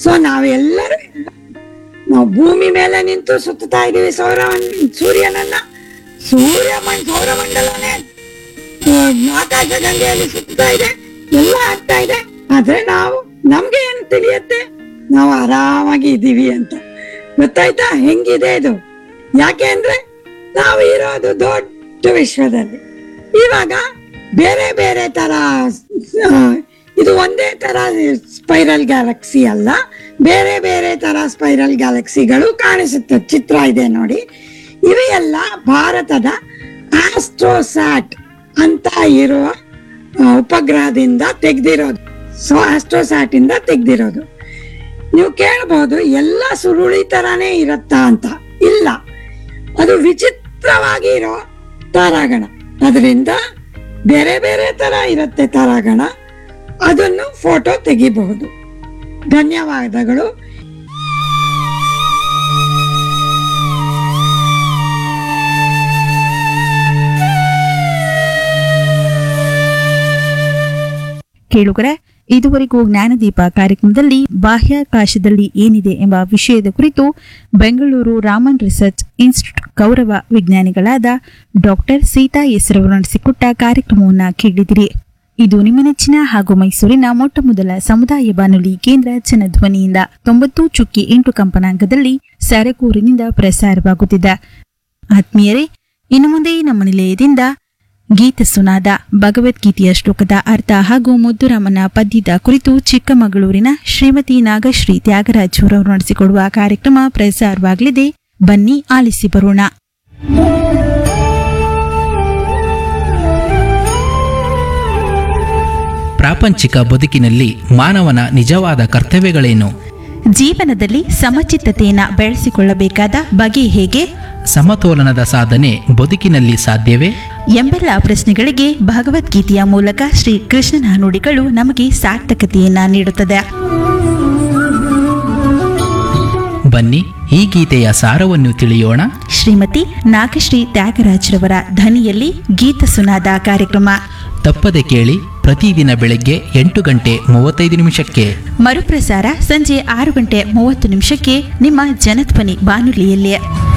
so ನಾವೆಲ್ಲರೂ ನಾವು ಭೂಮಿ ಮೇಲೆ ನಿಂತು ಸುತ್ತಾ ಇದೀವಿ ಸೌರ ಸೂರ್ಯನನ್ನ ಸೂರ್ಯ ಮಂ- ಸೌರಮಂಡಲನೇ ಆ, ಆಕಾಶ ಗಂಗೆಯಲ್ಲಿ ಸುತ್ತಾ ಇದೆ ಎಲ್ಲ ಆಗ್ತಾ ಇದೆ ಆದ್ರೆ ನಾವು ನಮ್ಗೆ ಏನ್ ತಿಳಿಯತ್ತೆ ನಾವು ಆರಾಮಾಗಿ ಇದ್ದೀವಿ ಅಂತ ಗೊತ್ತಾಯ್ತಾ ಹೆಂಗಿದೆ ಇದು ಯಾಕೆ ಅಂದ್ರೆ ನಾವು ಇರೋದು ದೊಡ್ಡ ವಿಶ್ವದಲ್ಲಿ ಇವಾಗ ಬೇರೆ ಬೇರೆ ತರ ಆ, ಇದು ಒಂದೇ ತರ ಸ್ಪೈರಲ್ ಗ್ಯಾಲಕ್ಸಿ ಅಲ್ಲ ಬೇರೆ ಬೇರೆ ತರ ಸ್ಪೈರಲ್ ಗ್ಯಾಲಕ್ಸಿಗಳು ಕಾಣಿಸುತ್ತೆ ಚಿತ್ರ ಇದೆ ನೋಡಿ ಇವೆಲ್ಲ ಭಾರತದ ಆಸ್ಟ್ರೋಸ್ಯಾಟ್ ಅಂತ ಇರುವ ಆ, ಉಪಗ್ರಹದಿಂದ ತೆಗ್ದಿರೋದು ಸೊ ಆಸ್ಟ್ರೋಸ್ಯಾಟ್ ಇಂದ ತೆಗ್ದಿರೋದು ನೀವು ಕೇಳ್ಬೋದು ಎಲ್ಲ ಸುರುಳಿ ತರಾನೇ ಇರತ್ತಾ ಅಂತ ಇಲ್ಲ ಅದು ವಿಚಿತ್ರವಾಗಿ ಇರೋ ತಾರಾಗಣ ಅದರಿಂದ ಬೇರೆ ಬೇರೆ ತರ ಇರುತ್ತೆ ತಾರಾಗಣ ಅದನ್ನು ಫೋಟೋ ತೆಗಿಬಹುದು ಧನ್ಯವಾದಗಳು ಕೇಳುಗರೆ ಇದುವರೆಗೂ ಜ್ಞಾನದೀಪ ಕಾರ್ಯಕ್ರಮದಲ್ಲಿ ಬಾಹ್ಯಾಕಾಶದಲ್ಲಿ ಏನಿದೆ ಎಂಬ ವಿಷಯದ ಕುರಿತು ಬೆಂಗಳೂರು ರಾಮನ್ ರಿಸರ್ಚ್ ಇನ್ಸ್ಟಿಟ್ಯೂಟ್ ಗೌರವ ವಿಜ್ಞಾನಿಗಳಾದ ಡಾಕ್ಟರ್ ಸೀತಾ ಹೆಸರವರು ನಡೆಸಿಕೊಟ್ಟ ಕಾರ್ಯಕ್ರಮವನ್ನು ಕೇಳಿದಿರಿ ಇದು ನಿಮ್ಮ ನೆಚ್ಚಿನ ಹಾಗೂ ಮೈಸೂರಿನ ಮೊಟ್ಟ ಮೊದಲ ಸಮುದಾಯ ಬಾನುಲಿ ಕೇಂದ್ರ ಜನಧ್ವನಿಯಿಂದ ತೊಂಬತ್ತು ಚುಕ್ಕಿ ಎಂಟು ಕಂಪನಾಂಕದಲ್ಲಿ ಸರಕೂರಿನಿಂದ ಪ್ರಸಾರವಾಗುತ್ತಿದೆ ಆತ್ಮೀಯರೇ ಇನ್ನು ಮುಂದೆ ನಮ್ಮ ನಿಲಯದಿಂದ ಗೀತ ಸುನಾದ ಭಗವದ್ಗೀತೆಯ ಶ್ಲೋಕದ ಅರ್ಥ ಹಾಗೂ ಮುದ್ದುರಾಮನ ಪದ್ಯದ ಕುರಿತು ಚಿಕ್ಕಮಗಳೂರಿನ ಶ್ರೀಮತಿ ನಾಗಶ್ರೀ ತ್ಯಾಗರಾಜ್ ಅವರವರು ನಡೆಸಿಕೊಡುವ ಕಾರ್ಯಕ್ರಮ ಪ್ರಸಾರವಾಗಲಿದೆ ಬನ್ನಿ ಆಲಿಸಿ ಬರೋಣ ಪ್ರಾಪಂಚಿಕ ಬದುಕಿನಲ್ಲಿ ಮಾನವನ ನಿಜವಾದ ಕರ್ತವ್ಯಗಳೇನು ಜೀವನದಲ್ಲಿ ಸಮಚಿತ್ತತೆಯನ್ನು ಬೆಳೆಸಿಕೊಳ್ಳಬೇಕಾದ ಬಗೆ ಹೇಗೆ ಸಮತೋಲನದ ಸಾಧನೆ ಬದುಕಿನಲ್ಲಿ ಸಾಧ್ಯವೇ ಎಂಬೆಲ್ಲ ಪ್ರಶ್ನೆಗಳಿಗೆ ಭಗವದ್ಗೀತೆಯ ಮೂಲಕ ಶ್ರೀ ಕೃಷ್ಣನ ನುಡಿಗಳು ನಮಗೆ ಸಾರ್ಥಕತೆಯನ್ನ ನೀಡುತ್ತದೆ ಬನ್ನಿ ಈ ಗೀತೆಯ ಸಾರವನ್ನು ತಿಳಿಯೋಣ ಶ್ರೀಮತಿ ನಾಗಶ್ರೀ ತ್ಯಾಗರಾಜ್ರವರ ಧ್ವನಿಯಲ್ಲಿ ಗೀತ ಸುನಾದ ಕಾರ್ಯಕ್ರಮ ತಪ್ಪದೆ ಕೇಳಿ ಪ್ರತಿದಿನ ಬೆಳಗ್ಗೆ ಎಂಟು ಗಂಟೆ ಮೂವತ್ತೈದು ನಿಮಿಷಕ್ಕೆ ಮರುಪ್ರಸಾರ ಸಂಜೆ ಆರು ಗಂಟೆ ಮೂವತ್ತು ನಿಮಿಷಕ್ಕೆ ನಿಮ್ಮ ಜನಧ್ವನಿ ಬಾನುಲಿಯಲ್ಲಿ